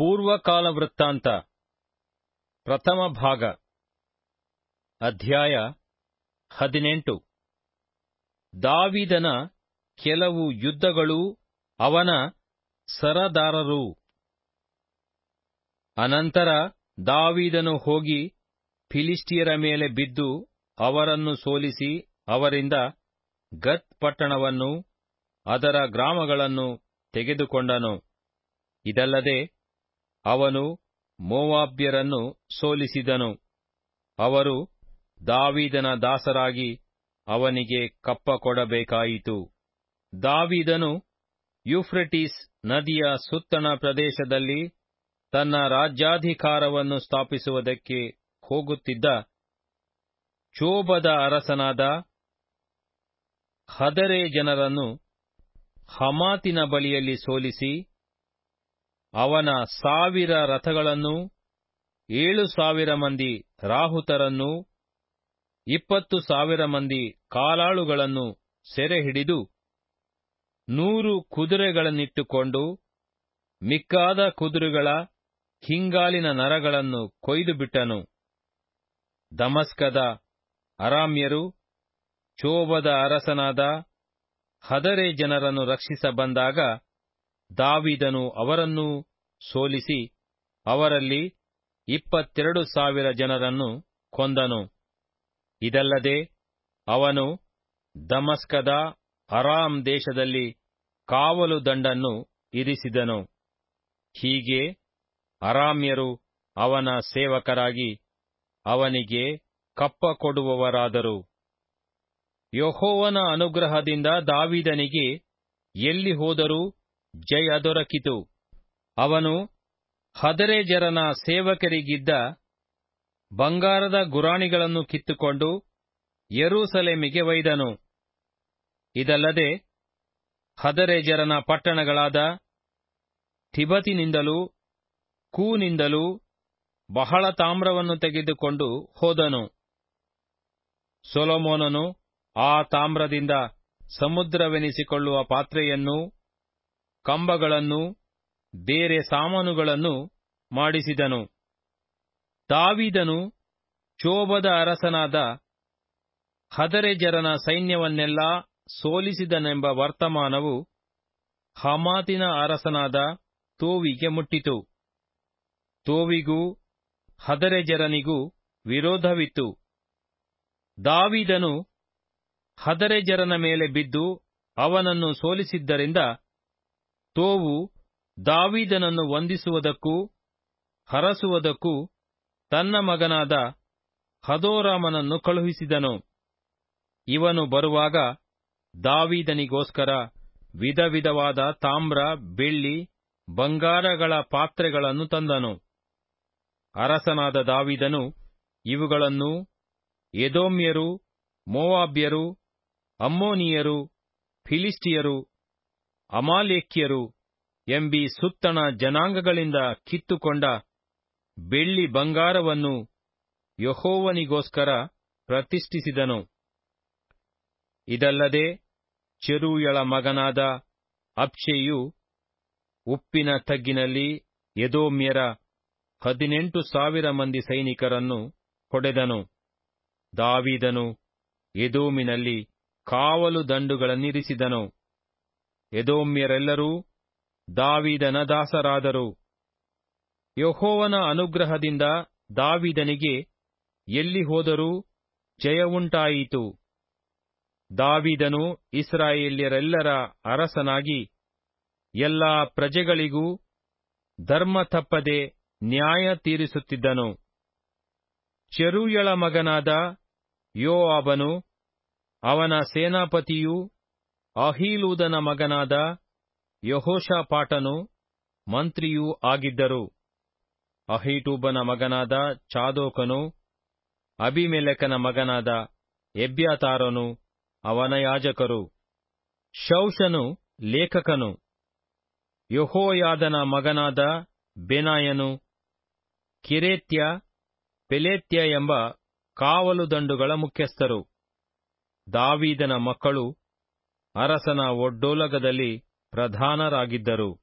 ಪೂರ್ವಕಾಲ ವೃತ್ತಾಂತ ಪ್ರಥಮ ಭಾಗ ಅಧ್ಯಾಯ ಹದಿನೆಂಟು ದಾವಿದನ ಕೆಲವು ಯುದ್ಧಗಳೂ ಅವನ ಸರದಾರರೂ ಅನಂತರ ದಾವೀದನು ಹೋಗಿ ಫಿಲಿಷ್ಟಿಯರ ಮೇಲೆ ಬಿದ್ದು ಅವರನ್ನು ಸೋಲಿಸಿ ಅವರಿಂದ ಗತ್ ಪಟ್ಟಣವನ್ನೂ ಅದರ ಗ್ರಾಮಗಳನ್ನು ತೆಗೆದುಕೊಂಡನು ಇದಲ್ಲದೆ ಅವನು ಮೋವಾಬ್ಯರನ್ನು ಸೋಲಿಸಿದನು ಅವರು ದಾವೀದನ ದಾಸರಾಗಿ ಅವನಿಗೆ ಕಪ್ಪಕೊಡಬೇಕಾಯಿತು ದಾವೀದನು ಯೂಫ್ರೆಟಿಸ್ ನದಿಯ ಸುತ್ತಣ ಪ್ರದೇಶದಲ್ಲಿ ತನ್ನ ರಾಜ್ಯಾಧಿಕಾರವನ್ನು ಸ್ಥಾಪಿಸುವುದಕ್ಕೆ ಹೋಗುತ್ತಿದ್ದ ಚೋಬದ ಅರಸನಾದ ಹದರೆ ಜನರನ್ನು ಹಮಾತಿನ ಬಳಿಯಲ್ಲಿ ಸೋಲಿಸಿ ಅವನ ಸಾವಿರ ರಥಗಳನ್ನೂ ಏಳು ಸಾವಿರ ಮಂದಿ ರಾಹುತರನ್ನೂ ಇಪ್ಪತ್ತು ಸಾವಿರ ಮಂದಿ ಕಾಲಾಳುಗಳನ್ನು ಸೆರೆಹಿಡಿದು ನೂರು ಕುದುರೆಗಳನ್ನಿಟ್ಟುಕೊಂಡು ಮಿಕ್ಕಾದ ಕುದುರೆಗಳ ಹಿಂಗಾಲಿನ ನರಗಳನ್ನು ಕೊಯ್ದು ಬಿಟ್ಟನು ದಮಸ್ಕದ ಅರಾಮ್ಯರು ಚೋಬದ ಅರಸನಾದ ಹದರೆ ಜನರನ್ನು ರಕ್ಷಿಸ ಬಂದಾಗ ದಾವಿದನು ಅವರನ್ನೂ ಸೋಲಿಸಿ ಅವರಲ್ಲಿ ಇಪ್ಪತ್ತೆರಡು ಸಾವಿರ ಜನರನ್ನು ಕೊಂದನು ಇದಲ್ಲದೆ ಅವನು ದಮಸ್ಕದ ಅರಾಮ್ ದೇಶದಲ್ಲಿ ಕಾವಲು ದಂಡನ್ನು ಇರಿಸಿದನು ಹೀಗೆ ಅರಾಮ್ಯರು ಅವನ ಸೇವಕರಾಗಿ ಅವನಿಗೆ ಕಪ್ಪ ಕೊಡುವವರಾದರು ಯಹೋವನ ಅನುಗ್ರಹದಿಂದ ದಾವಿದನಿಗೆ ಎಲ್ಲಿ ಹೋದರೂ ಜಯ ದೊರಕಿತು ಅವನು ಹದರೆಜರನ ಸೇವಕರಿಗಿದ್ದ ಬಂಗಾರದ ಗುರಾಣಿಗಳನ್ನು ಕಿತ್ತುಕೊಂಡು ಯರೂಸಲೇಮಿಗೆ ಒಯ್ದನು ಇದಲ್ಲದೆ ಹದರೆಜರನ ಪಟ್ಟಣಗಳಾದ ತಿಬತಿನಿಂದಲೂ ಕೂನಿಂದಲೂ ಬಹಳ ತಾಮ್ರವನ್ನು ತೆಗೆದುಕೊಂಡು ಹೋದನು ಸೊಲೊಮೋನನು ಆ ತಾಮ್ರದಿಂದ ಸಮುದ್ರವೆನಿಸಿಕೊಳ್ಳುವ ಪಾತ್ರೆಯನ್ನೂ ಕಂಬಗಳನ್ನೂ ಬೇರೆ ಸಾಮಾನುಗಳನ್ನು ಮಾಡಿಸಿದನು ದಾವಿದನು ಚೋಬದ ಅರಸನಾದ ಹದರೆಜರನ ಸೈನ್ಯವನ್ನೆಲ್ಲಾ ಸೋಲಿಸಿದನೆಂಬ ವರ್ತಮಾನವು ಹಮಾತಿನ ಅರಸನಾದ ತೋವಿಗೆ ಮುಟ್ಟಿತು ತೋವಿಗೂ ಹದರೆಜರನಿಗೂ ವಿರೋಧವಿತ್ತು ದಾವಿದನು ಹದರೆಜರನ ಮೇಲೆ ಬಿದ್ದು ಅವನನ್ನು ಸೋಲಿಸಿದ್ದರಿಂದ ತೋವು ದಾವಿದನನ್ನು ವಂದಿಸುವುದಕ್ಕೂ ಹರಸುವುದಕ್ಕೂ ತನ್ನ ಮಗನಾದ ಹದೋರಾಮನನ್ನು ಕಳುಹಿಸಿದನು ಇವನು ಬರುವಾಗ ದಾವಿದನಿಗೋಸ್ಕರ ವಿಧ ವಿಧವಾದ ತಾಮ್ರ ಬೆಳ್ಳಿ ಬಂಗಾರಗಳ ಪಾತ್ರೆಗಳನ್ನು ತಂದನು ಅರಸನಾದ ದಾವಿದನು ಇವುಗಳನ್ನು ಎದೋಮ್ಯರು ಮೋವಾಬ್ಯರು ಅಮ್ಮೋನಿಯರು ಫಿಲಿಸ್ಟಿಯರು ಅಮಾಲೇಕ್ಯರು ಎಂಬಿ ಸುತ್ತಣ ಜನಾಂಗಗಳಿಂದ ಕಿತ್ತುಕೊಂಡ ಬೆಳ್ಳಿ ಬಂಗಾರವನ್ನು ಯಹೋವನಿಗೋಸ್ಕರ ಪ್ರತಿಷ್ಠಿಸಿದನು ಇದಲ್ಲದೆ ಚೆರೂಯಳ ಮಗನಾದ ಅಪ್ಷೆಯು ಉಪ್ಪಿನ ತಗ್ಗಿನಲ್ಲಿ ಎದೋಮ್ಯರ ಹದಿನೆಂಟು ಸಾವಿರ ಮಂದಿ ಸೈನಿಕರನ್ನು ಹೊಡೆದನು ದಾವಿದನು ಎದೋಮಿನಲ್ಲಿ ಕಾವಲು ದಂಡುಗಳನ್ನಿರಿಸಿದನು ಎದೋಮ್ಯರೆಲ್ಲರೂ ದಾವಿದನ ದಾಸರಾದರು ಯಹೋವನ ಅನುಗ್ರಹದಿಂದ ದಾವಿದನಿಗೆ ಎಲ್ಲಿ ಹೋದರೂ ಜಯವುಂಟಾಯಿತು ದಾವಿದನು ಇಸ್ರಾಯೇಲ್ಯರೆಲ್ಲರ ಅರಸನಾಗಿ ಎಲ್ಲಾ ಪ್ರಜೆಗಳಿಗೂ ಧರ್ಮ ತಪ್ಪದೆ ನ್ಯಾಯ ತೀರಿಸುತ್ತಿದ್ದನು ಚೆರೂಯಳ ಮಗನಾದ ಯೋಆಬನು ಅವನ ಸೇನಾಪತಿಯೂ ಅಹೀಲೂದನ ಮಗನಾದ ಯಹೋಷಾಪಾಟನು ಮಂತ್ರಿಯೂ ಆಗಿದ್ದರು ಅಹೀಟೂಬನ ಮಗನಾದ ಚಾದೋಕನು ಅಬಿಮೆಲೆಕನ ಮಗನಾದ ಎಬ್ಯಾತಾರನು ಅವನ ಯಾಜಕರು ಶೌಷನು ಲೇಖಕನು ಯಹೋಯಾದನ ಮಗನಾದ ಬೆನಾಯನು ಕಿರೇತ್ಯ ಪೆಲೇತ್ಯ ಎಂಬ ಕಾವಲು ದಂಡುಗಳ ಮುಖ್ಯಸ್ಥರು ದಾವೀದನ ಮಕ್ಕಳು ಅರಸನ ಒಡ್ಡೋಲಗದಲ್ಲಿ ಪ್ರಧಾನರಾಗಿದ್ದರು